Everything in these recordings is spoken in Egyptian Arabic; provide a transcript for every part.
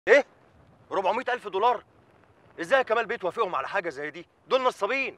ايه 400 الف دولار ازاي يا كمال بيتوافقهم على حاجه زي دي دول نصابين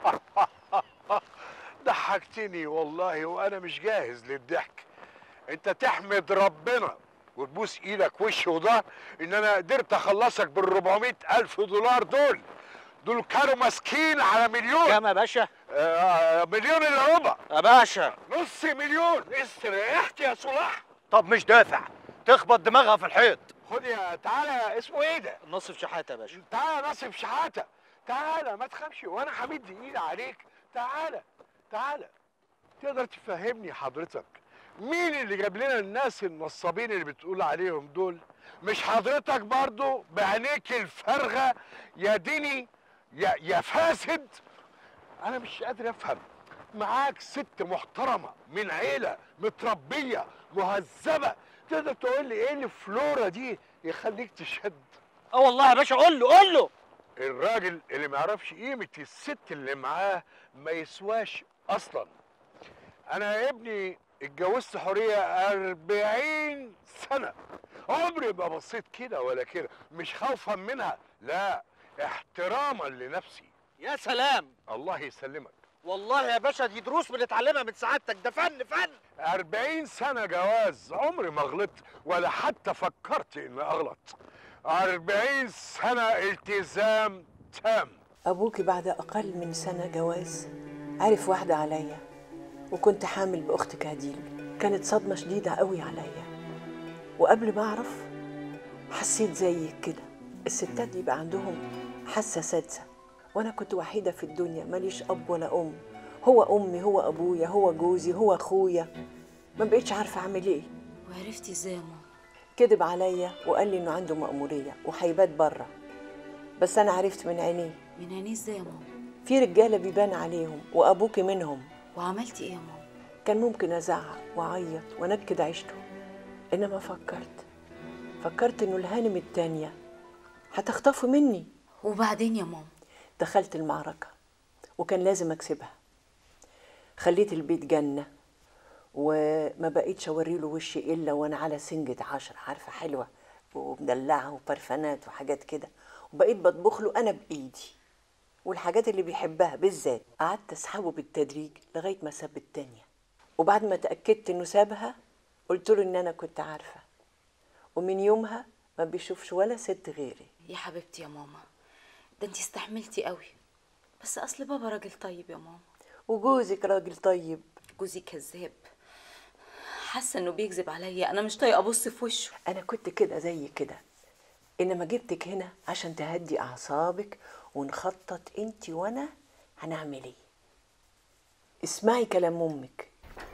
ضحكتني والله وانا مش جاهز للضحك انت تحمد ربنا وتبوس ايدك وش وظهر ان انا قدرت اخلصك بال 400 الف دولار دول دول كانوا ماسكين على مليون كام يا باشا آه مليون الا ربع يا باشا نص مليون استريحت يا صلاح طب مش دافع تخبط دماغها في الحيط خد يا تعالى اسمه ايه ده نصف شحاته يا باشا تعالى نصف شحاته تعالى ما تخافش وانا همد ايدي عليك تعالى تعالى تقدر تفهمني حضرتك مين اللي جاب لنا الناس النصابين اللي بتقول عليهم دول مش حضرتك برضو بعينيك الفارغه يا ديني يا يا فاسد انا مش قادر افهم معاك ست محترمه من عيله متربيه مهذبه تقدر تقول لي ايه اللي فلورا دي يخليك تشد اه والله يا باشا قول له قول له الراجل اللي ما يعرفش قيمة الست اللي معاه ما يسواش أصلا أنا يا ابني اتجوزت حورية أربعين سنة عمري ما بصيت كده ولا كده مش خوفا منها لا احتراما لنفسي يا سلام الله يسلمك والله يا باشا دي دروس بنتعلمها من سعادتك ده فن فن أربعين سنة جواز عمري ما غلطت ولا حتى فكرت إني أغلط أربعين سنة التزام تام أبوكي بعد أقل من سنة جواز عرف واحدة عليا وكنت حامل بأختك هديل كانت صدمة شديدة قوي عليا وقبل ما أعرف حسيت زيك كده الستات يبقى عندهم حاسة سادسة وأنا كنت وحيدة في الدنيا ماليش أب ولا أم هو أمي هو أبويا هو جوزي هو أخويا ما بقيتش عارفة أعمل إيه وعرفتي ازاي يا ماما كذب عليا وقال لي إنه عنده مأمورية وهيبات بره بس أنا عرفت من عينيه من عينيه ازاي يا ماما في رجالة بيبان عليهم وأبوكي منهم وعملتي ايه يا ماما كان ممكن أزعق وأعيط وأنكد عيشته إنما فكرت فكرت إنه الهانم التانية هتخطفه مني وبعدين يا ماما دخلت المعركة وكان لازم أكسبها خليت البيت جنة وما بقيتش أوري له وشي إلا وأنا على سنجة عشر عارفة حلوة ومدلعة وبرفانات وحاجات كده وبقيت بطبخ له أنا بإيدي والحاجات اللي بيحبها بالذات قعدت أسحبه بالتدريج لغاية ما ساب التانية وبعد ما تأكدت إنه سابها قلت له إن أنا كنت عارفة ومن يومها ما بيشوفش ولا ست غيري يا حبيبتي يا ماما ده انتي استحملتي قوي بس اصل بابا راجل طيب يا ماما وجوزك راجل طيب جوزي كذاب حاسه انه بيكذب عليا انا مش طايقه ابص في وشه انا كنت كده زي كده انما جبتك هنا عشان تهدي اعصابك ونخطط انت وانا هنعمل ايه اسمعي كلام امك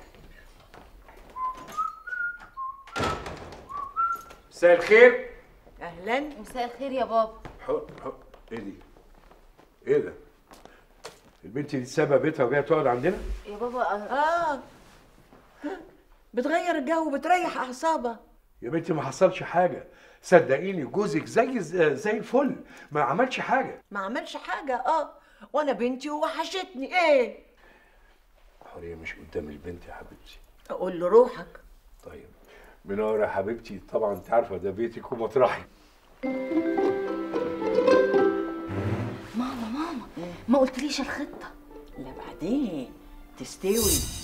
مساء الخير اهلا مساء الخير يا بابا حق حق ايه دي؟ ايه ده؟ البنت دي سابها بيتها وجايه تقعد عندنا؟ يا بابا اه بتغير الجو بتريح اعصابها يا بنتي ما حصلش حاجه صدقيني جوزك زي زي الفل ما عملش حاجه ما عملش حاجه اه وانا بنتي وحشتني ايه حوريه مش قدام البنت يا حبيبتي اقول له روحك طيب منور يا حبيبتي طبعا انت عارفه ده بيتك ومطرحي ماما ماما ما قلتليش الخطه لا بعدين تستوي